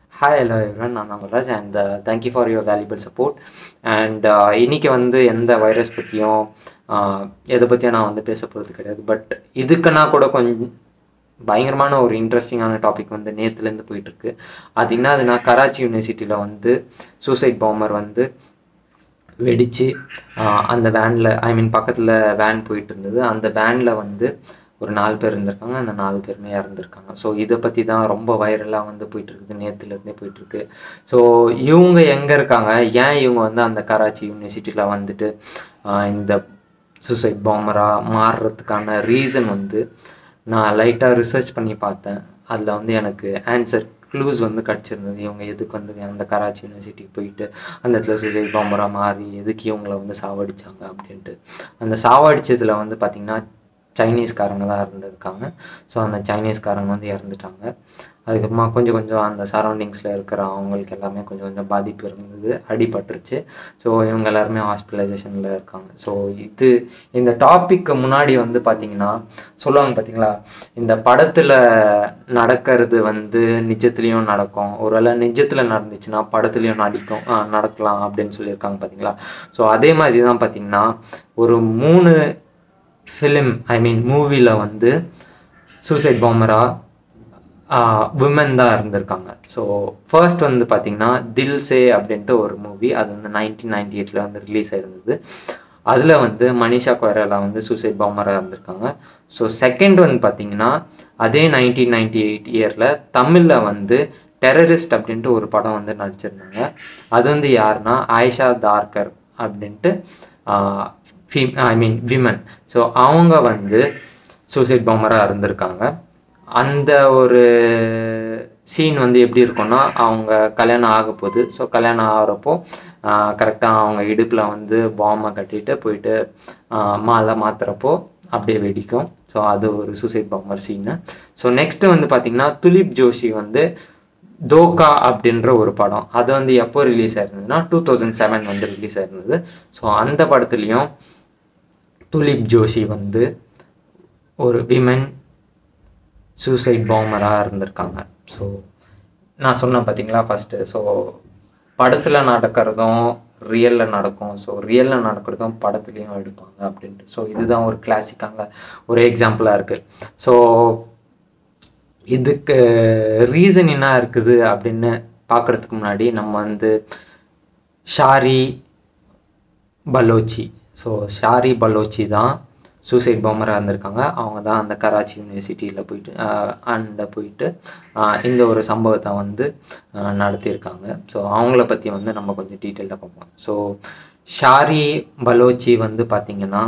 hi hello everyone நான் Namaraj and thank you for your valuable support and இன்னைக்கு வந்து எந்த வைரஸ் பற்றியும் எதை பற்றியும் நான் வந்து பேச போகிறது கிடையாது பட் இதுக்குன்னா கூட கொஞ்சம் பயங்கரமான ஒரு இன்ட்ரெஸ்டிங்கான டாபிக் வந்து நேற்றுலேருந்து போயிட்டுருக்கு அது என்னதுன்னா கராச்சி யூனிவர்சிட்டியில் வந்து சூசைட் பாம்பர் வந்து வெடித்து அந்த வேனில் ஐ மீன் பக்கத்தில் வேன் போயிட்டு இருந்தது அந்த வேனில் வந்து ஒரு நாலு பேர் இருந்திருக்காங்க அந்த நாலு பேருமே இறந்துருக்காங்க ஸோ இதை பற்றி தான் ரொம்ப வைரலாக வந்து போயிட்டு இருக்குது நேற்றுலேருந்தே போயிட்டுருக்கு ஸோ இவங்க எங்கே இருக்காங்க ஏன் இவங்க வந்து அந்த கராச்சி யூனிவர்சிட்டியில் வந்துட்டு ஆஹ் இந்த சூசைட் பாம்பராக மாறுறதுக்கான ரீசன் வந்து நான் லைட்டாக ரிசர்ச் பண்ணி பார்த்தேன் அதில் வந்து எனக்கு ஆன்சர் க்ளூஸ் வந்து கிடச்சிருந்தது இவங்க எதுக்கு வந்து அந்த கராச்சி யூனிவர்சிட்டிக்கு போயிட்டு அந்த இடத்துல சூசைட் பாம்பராக மாறி எதுக்கு இவங்கள வந்து சாவடிச்சாங்க அப்படின்ட்டு அந்த சாவடிச்சதுல வந்து பார்த்திங்கன்னா சைனீஸ்காரங்க தான் இருந்திருக்காங்க ஸோ அந்த சைனீஸ்காரங்க வந்து இறந்துட்டாங்க அதுக்கப்புறமா கொஞ்சம் கொஞ்சம் அந்த சரௌண்டிங்ஸில் இருக்கிற அவங்களுக்கு எல்லாமே கொஞ்சம் கொஞ்சம் பாதிப்பு இருந்தது அடிபட்டுருச்சு ஸோ இவங்க எல்லாருமே ஹாஸ்பிட்டலைசேஷனில் இருக்காங்க ஸோ இது இந்த டாபிக்கு முன்னாடி வந்து பார்த்திங்கன்னா சொல்லுவாங்க பார்த்தீங்களா இந்த படத்தில் நடக்கிறது வந்து நிஜத்துலேயும் நடக்கும் ஒருவேளை நிஜத்தில் நடந்துச்சுன்னா படத்துலேயும் நடிக்கும் ஆ, நடக்கலாம் அப்படின்னு சொல்லியிருக்காங்க பார்த்தீங்களா ஸோ அதே மாதிரி தான் பார்த்தீங்கன்னா ஒரு மூணு ஃபிலிம் ஐ மீன் மூவியில் வந்து சூசைட் பாம்பராக விமன் தான் இருந்திருக்காங்க ஸோ ஃபர்ஸ்ட் வந்து பார்த்தீங்கன்னா தில்சே அப்படின்ட்டு ஒரு மூவி அது வந்து நைன்டீன் நைன்டி எயிட்டில் வந்து ரிலீஸ் ஆயிருந்தது அதில் வந்து மனிஷா கொய்ராலா வந்து சூசைட் பாம்பராக இருந்திருக்காங்க ஸோ செகண்ட் ஒன் பார்த்தீங்கன்னா அதே நைன்டீன் நைன்டி எயிட் இயரில் தமிழில் வந்து டெரரிஸ்ட் அப்படின்ட்டு ஒரு படம் வந்து நடிச்சிருந்தாங்க அது வந்து யாருன்னா ஆயிஷா தார்கர் அப்படின்ட்டு ஃபீம் ஐ மீன் விமன் ஸோ அவங்க வந்து சூசைட் பாம்பராக இருந்திருக்காங்க அந்த ஒரு சீன் வந்து எப்படி இருக்கும்னா அவங்க கல்யாணம் ஆக போகுது ஸோ கல்யாணம் ஆகிறப்போ கரெக்டாக அவங்க இடுப்பில் வந்து பாம்பை கட்டிட்டு போயிட்டு ஆஹ் மாலை மாத்துறப்போ அப்படியே வெடிக்கும் ஸோ அது ஒரு suicide bomber scene so next வந்து பார்த்திங்கன்னா துலிப் ஜோஷி வந்து தோகா அப்படின்ற ஒரு படம் அது வந்து எப்போ ரிலீஸ் ஆயிருந்ததுன்னா டூ தௌசண்ட் செவன் வந்து ரிலீஸ் ஆயிருந்தது ஸோ அந்த படத்துலேயும் துலிப் ஜோஷி வந்து ஒரு விமன் சூசைட் பாம்பராக இருந்திருக்காங்க ஸோ நான் சொன்னேன் பார்த்தீங்களா ஃபஸ்ட்டு ஸோ படத்தில் நடக்கிறதும் ரியலில் நடக்கும் ஸோ ரியலில் நடக்கிறதும் படத்துலேயும் எடுப்பாங்க அப்படின்ட்டு ஸோ இதுதான் ஒரு கிளாசிக்கான ஒரு எக்ஸாம்பிளாக இருக்குது ஸோ இதுக்கு ரீசன் என்ன இருக்குது அப்படின்னு பார்க்குறதுக்கு முன்னாடி நம்ம வந்து ஷாரி பலோச்சி ஸோ ஷாரி பலோச்சி தான் சூசைட் பாம்பராக இருந்திருக்காங்க அவங்க தான் அந்த கராச்சி யூனிவர்சிட்டியில் போயிட்டு அண்ட போயிட்டு ஆஹ் இந்த ஒரு சம்பவத்தை வந்து ஆஹ் நடத்தியிருக்காங்க ஸோ அவங்கள பற்றி வந்து நம்ம கொஞ்சம் டீட்டெயிலாக பார்ப்போம் ஸோ ஷாரி பலோச்சி வந்து பார்த்திங்கன்னா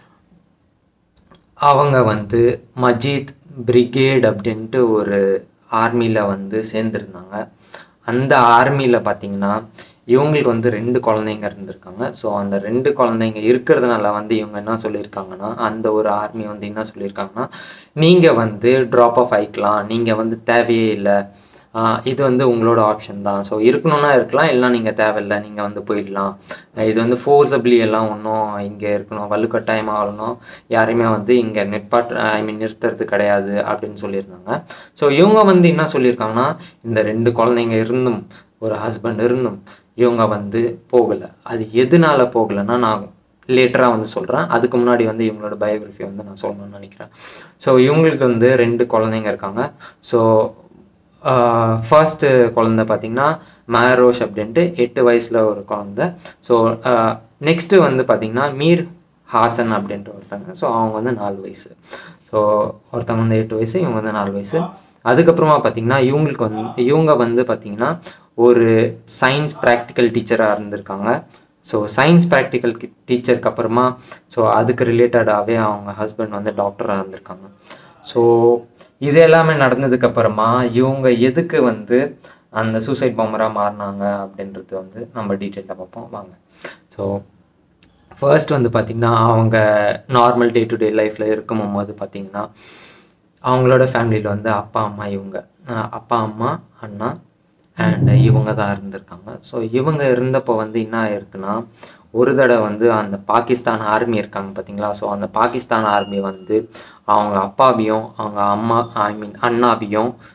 அவங்க வந்து மஜீத் பிரிகேட் அப்படின்ட்டு ஒரு ஆர்மியில் வந்து சேர்ந்துருந்தாங்க அந்த ஆர்மியில் பார்த்தீங்கன்னா இவங்களுக்கு வந்து ரெண்டு குழந்தைங்க இருந்திருக்காங்க ஸோ அந்த ரெண்டு குழந்தைங்க இருக்கிறதுனால வந்து இவங்க என்ன சொல்லியிருக்காங்கன்னா அந்த ஒரு ஆர்மி வந்து என்ன சொல்லியிருக்காங்கன்னா நீங்கள் வந்து ட்ராப் ஆஃப் ஆகிக்கலாம் நீங்கள் வந்து தேவையே இல்லை ஆஹ் இது வந்து உங்களோட ஆப்ஷன் தான் ஸோ இருக்கணும்னா இருக்கலாம் இல்லைனா நீங்கள் தேவையில்லை நீங்கள் வந்து போயிடலாம் இது வந்து ஃபோர்ஸபிளி எல்லாம் ஒன்றும் இங்கே இருக்கணும் வலுக்கட்டாயமாக ஆகணும் யாரையுமே வந்து இங்கே நிற்பாட் ஐ மீன் நிறுத்துறது கிடையாது அப்படின்னு சொல்லியிருந்தாங்க ஸோ இவங்க வந்து என்ன சொல்லியிருக்காங்கன்னா இந்த ரெண்டு குழந்தைங்க இருந்தும் ஒரு ஹஸ்பண்ட் இருந்தும் இவங்க வந்து போகலை அது எதனால போகலைன்னா நான் லேட்டராக வந்து சொல்கிறேன் அதுக்கு முன்னாடி வந்து இவங்களோட பயோகிராஃபி வந்து நான் சொல்லணும்னு நினைக்கிறேன் ஸோ இவங்களுக்கு வந்து ரெண்டு குழந்தைங்க இருக்காங்க ஸோ ஃபர்ஸ்ட்டு குழந்த பார்த்தீங்கன்னா மஹரோஷ் அப்படின்ட்டு எட்டு வயசில் ஒரு குழந்த ஸோ நெக்ஸ்ட்டு வந்து பார்த்தீங்கன்னா மீர் ஹாசன் அப்படின்ட்டு ஒருத்தங்க ஸோ அவங்க வந்து நாலு வயசு ஸோ ஒருத்தவங்க வந்து எட்டு வயசு இவங்க வந்து நாலு வயசு அதுக்கப்புறமா பார்த்தீங்கன்னா இவங்களுக்கு வந்து இவங்க வந்து பார்த்தீங்கன்னா ஒரு சயின்ஸ் ப்ராக்டிக்கல் டீச்சராக இருந்திருக்காங்க ஸோ சயின்ஸ் ப்ராக்டிக்கல் டீச்சருக்கு அப்புறமா ஸோ அதுக்கு ரிலேட்டடாகவே அவங்க ஹஸ்பண்ட் வந்து டாக்டராக இருந்திருக்காங்க ஸோ இது எல்லாமே நடந்ததுக்கு அப்புறமா இவங்க எதுக்கு வந்து அந்த சூசைட் பாம்பராக மாறினாங்க அப்படின்றது வந்து நம்ம டீட்டெயிலாக பார்ப்போம் வாங்க ஸோ ஃபர்ஸ்ட் வந்து பார்த்திங்கன்னா அவங்க நார்மல் டே டு டே லைஃப்பில் இருக்கும் போது பார்த்திங்கன்னா அவங்களோட ஃபேமிலியில் வந்து அப்பா அம்மா இவங்க அஹ் அப்பா அம்மா அண்ணா அண்ட் இவங்க தான் இருந்திருக்காங்க ஸோ இவங்க இருந்தப்போ வந்து என்ன ஆயிருக்குன்னா ஒரு தடவை வந்து அந்த பாகிஸ்தான் ஆர்மி இருக்காங்க பார்த்தீங்களா ஸோ அந்த பாகிஸ்தான் ஆர்மி வந்து அவங்க அப்பாவையும் அவங்க அம்மா ஐ மீன் அண்ணாவையும்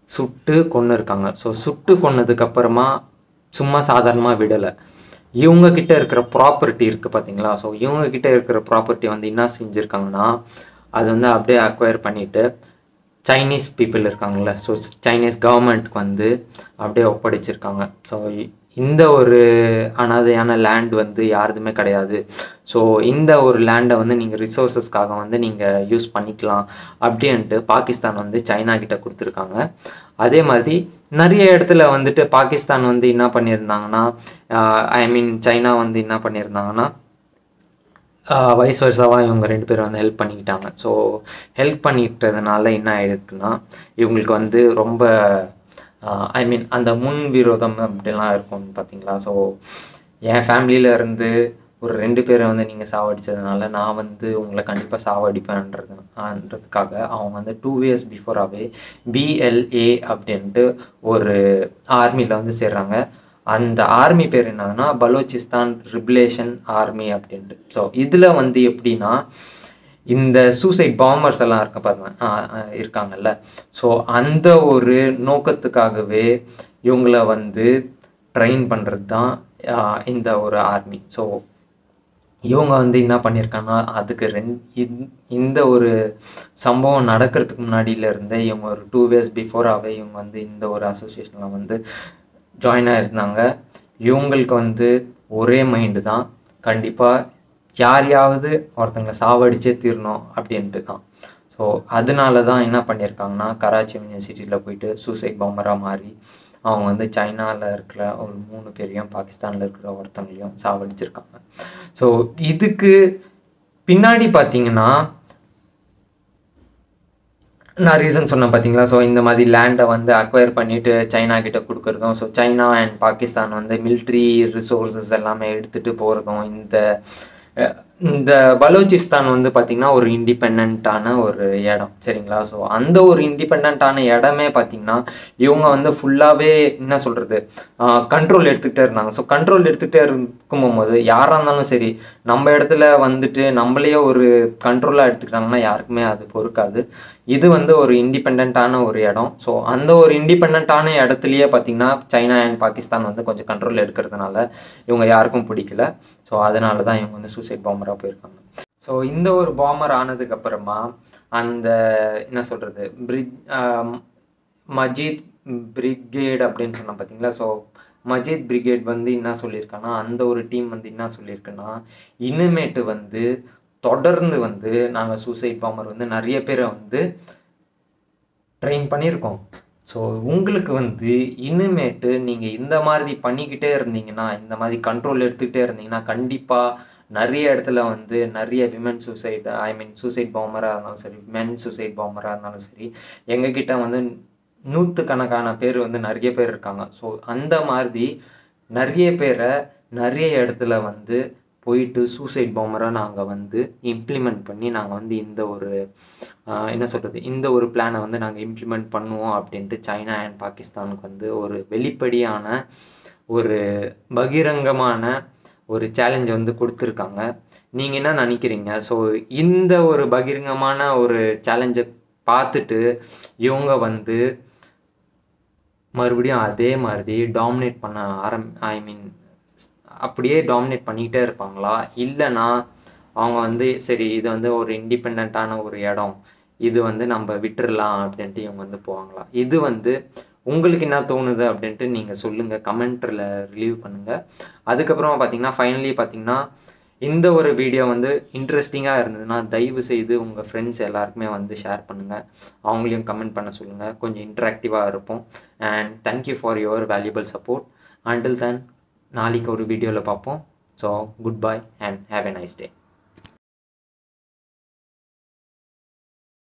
சுட்டு கொன்று இருக்காங்க ஸோ சுட்டு கொன்னதுக்கப்புறமா சும்மா சாதாரணமாக விடலை இவங்க கிட்ட இருக்கிற ப்ராப்பர்ட்டி இருக்குது பார்த்தீங்களா ஸோ இவங்க கிட்ட இருக்கிற ப்ராப்பர்ட்டி வந்து என்ன செஞ்சுருக்காங்கன்னா அது வந்து அப்படியே அக்வயர் பண்ணிட்டு சைனீஸ் பீப்புள் இருக்காங்கல்ல ஸோ சைனீஸ் கவர்மெண்ட்க்கு வந்து அப்படியே ஒப்படைச்சிருக்காங்க ஸோ இந்த ஒரு அனாதையான லேண்ட் வந்து யாருதுமே கிடையாது ஸோ இந்த ஒரு லேண்டை வந்து நீங்கள் ரிசோர்ஸஸ்க்காக வந்து நீங்கள் யூஸ் பண்ணிக்கலாம் அப்படின்ட்டு பாகிஸ்தான் வந்து சைனா கிட்ட கொடுத்துருக்காங்க அதே மாதிரி நிறைய இடத்துல வந்துட்டு பாகிஸ்தான் வந்து என்ன பண்ணியிருந்தாங்கன்னா ஐ மீன் சைனா வந்து என்ன பண்ணியிருந்தாங்கன்னா வயசு வருஷாவாக இவங்க ரெண்டு பேரும் வந்து ஹெல்ப் பண்ணிக்கிட்டாங்க ஸோ ஹெல்ப் பண்ணிக்கிட்டதுனால என்ன ஆயிடுக்குன்னா இவங்களுக்கு வந்து ரொம்ப ஐ மீன் அந்த முன் விரோதம் அப்படிலாம் இருக்கும் பார்த்தீங்களா ஸோ என் ஃபேமிலியில இருந்து ஒரு ரெண்டு பேரை வந்து நீங்கள் சாவடிச்சதுனால நான் வந்து உங்களை கண்டிப்பாக சாவடிப்பேன்றது ஆன்றதுக்காக அவங்க வந்து டூ இயர்ஸ் பிஃபோராகவே பிஎல்ஏ அப்படின்ட்டு ஒரு ஆர்மியில் வந்து சேர்றாங்க அந்த ஆர்மி பேர் என்னதுன்னா பலோச்சிஸ்தான் ரிபிலேஷன் ஆர்மி அப்படின்ட்டு ஸோ இதில் வந்து எப்படின்னா இந்த சூசைட் பாம்பர்ஸ் எல்லாம் இருக்க பாருங்க ஆ, ஆ, இருக்காங்கல்ல ஸோ அந்த ஒரு நோக்கத்துக்காகவே இவங்கள வந்து ட்ரெயின் பண்ணுறது தான் ஆ, இந்த ஒரு ஆர்மி ஸோ இவங்க வந்து என்ன பண்ணியிருக்காங்கன்னா அதுக்கு ரெண் இந்த- இந்த ஒரு சம்பவம் நடக்கிறதுக்கு முன்னாடியில இருந்தே இவங்க ஒரு டூ இயர்ஸ் பிஃபோராகவே இவங்க வந்து இந்த ஒரு அசோசியேஷனில் வந்து ஜாயின் ஆயிருந்தாங்க இவங்களுக்கு வந்து ஒரே மைண்டு தான் கண்டிப்பாக யாரையாவது ஒருத்தங்களை சாவடிச்சே தீரணும் அப்படின்ட்டு தான் ஸோ அதனால தான் என்ன பண்ணியிருக்காங்கன்னா கராச்சி யூனிவர்சிட்டியில் போயிட்டு சூசைட் பாம்பராக மாறி அவங்க வந்து சைனாவில் இருக்கிற ஒரு மூணு பேரையும் பாகிஸ்தானில் இருக்கிற ஒருத்தங்களையும் சாவடிச்சிருக்காங்க ஸோ இதுக்கு பின்னாடி பார்த்தீங்கன்னா நான் ரீசன் சொன்னேன் பார்த்தீங்களா ஸோ இந்த மாதிரி லேண்டை வந்து அக்வயர் பண்ணிட்டு சைனா கிட்ட கொடுக்குறதும் ஸோ சைனா அண்ட் பாகிஸ்தான் வந்து மிலிட்ரி ரிசோர்ஸஸ் எல்லாமே எடுத்துகிட்டு போகிறதும் இந்த அஹ், இந்த பலோச்சிஸ்தான் வந்து பார்த்திங்கன்னா ஒரு இண்டிபெண்ட்டான ஒரு இடம் சரிங்களா ஸோ அந்த ஒரு இண்டிபெண்ட்டான இடமே பார்த்திங்கன்னா இவங்க வந்து ஃபுல்லாகவே என்ன சொல்கிறது கண்ட்ரோல் எடுத்துக்கிட்டே இருந்தாங்க ஸோ கண்ட்ரோல் எடுத்துக்கிட்டே இருக்கும் போது யாராக இருந்தாலும் சரி நம்ம இடத்துல வந்துட்டு நம்மளையே ஒரு கண்ட்ரோலாக எடுத்துக்கிட்டாங்கன்னா யாருக்குமே அது பொறுக்காது இது வந்து ஒரு இண்டிபெண்ட்டான ஒரு இடம் ஸோ அந்த ஒரு இண்டிபெண்ட்டான இடத்துலயே பார்த்தீங்கன்னா சைனா அண்ட் பாகிஸ்தான் வந்து கொஞ்சம் கண்ட்ரோல் எடுக்கிறதுனால இவங்க யாருக்கும் பிடிக்கல ஸோ அதனால தான் இவங்க வந்து சூசைட் பாம்பராக போயிருக்காங்க ஸோ இந்த ஒரு பாம்பர் ஆனதுக்கு அப்புறமா அந்த என்ன சொல்கிறது பிரிட் மஜித் பிரிகேட் அப்படின்னு சொன்னோம் பார்த்தீங்களா ஸோ மஜித் பிரிகேட் வந்து என்ன சொல்லியிருக்கான்னா அந்த ஒரு டீம் வந்து என்ன சொல்லியிருக்குன்னா இனிமேட்டு வந்து தொடர்ந்து வந்து நாங்கள் சூசைட் பாம்பர் வந்து நிறைய பேரை வந்து ட்ரெயின் பண்ணியிருக்கோம் ஸோ உங்களுக்கு வந்து இனிமேட்டு நீங்கள் இந்த மாதிரி பண்ணிக்கிட்டே இருந்தீங்கன்னா இந்த மாதிரி கண்ட்ரோல் எடுத்துக்கிட்டே இருந்தீங்கன்னா கண்டிப்பாக நிறைய இடத்துல வந்து நிறைய women suicide I mean suicide பாம்பராக இருந்தாலும் சரி மென் சூசைட் பாம்பராக இருந்தாலும் சரி எங்ககிட்ட வந்து நூற்றுக்கணக்கான பேர் வந்து நிறைய பேர் இருக்காங்க ஸோ அந்த மாதிரி நிறைய பேரை நிறைய இடத்துல வந்து போயிட்டு சூசைட் பாம்பராக நாங்கள் வந்து இம்ப்ளிமெண்ட் பண்ணி நாங்கள் வந்து இந்த ஒரு ஆஹ், என்ன சொல்கிறது இந்த ஒரு பிளானை வந்து நாங்கள் இம்ப்ளிமெண்ட் பண்ணுவோம் அப்படின்ட்டு சைனா அண்ட் பாகிஸ்தானுக்கு வந்து ஒரு வெளிப்படையான ஒரு பகிரங்கமான ஒரு சேலஞ்ச் வந்து கொடுத்துருக்காங்க நீங்கள் என்ன நினைக்கிறீங்க ஸோ இந்த ஒரு பகிரங்கமான ஒரு சேலஞ்சை பார்த்துட்டு இவங்க வந்து மறுபடியும் அதே மாதிரி டாமினேட் பண்ண ஆரம் ஐ மீன் அப்படியே டாமினேட் பண்ணிக்கிட்டே இருப்பாங்களா இல்லைன்னா அவங்க வந்து சரி இது வந்து ஒரு இண்டிபெண்ட்டான ஒரு இடம் இது வந்து நம்ம விட்டுறலாம் அப்படின்ட்டு இவங்க வந்து போவாங்களா இது வந்து உங்களுக்கு என்ன தோணுது அப்படின்ட்டு நீங்கள் சொல்லுங்கள் கமெண்ட்டில் ரிலீவ் பண்ணுங்கள் அதுக்கப்புறமா பார்த்தீங்கன்னா ஃபைனலி பார்த்தீங்கன்னா இந்த ஒரு வீடியோ வந்து இன்ட்ரெஸ்டிங்காக இருந்ததுன்னா தயவு செய்து உங்கள் ஃப்ரெண்ட்ஸ் எல்லாருக்குமே வந்து ஷேர் பண்ணுங்கள் அவங்களையும் கமெண்ட் பண்ண சொல்லுங்கள் கொஞ்சம் இன்ட்ராக்டிவாக இருப்போம் and thank you for your valuable support until then நாளைக்கு ஒரு வீடியோவில் பார்ப்போம் so goodbye and have a nice day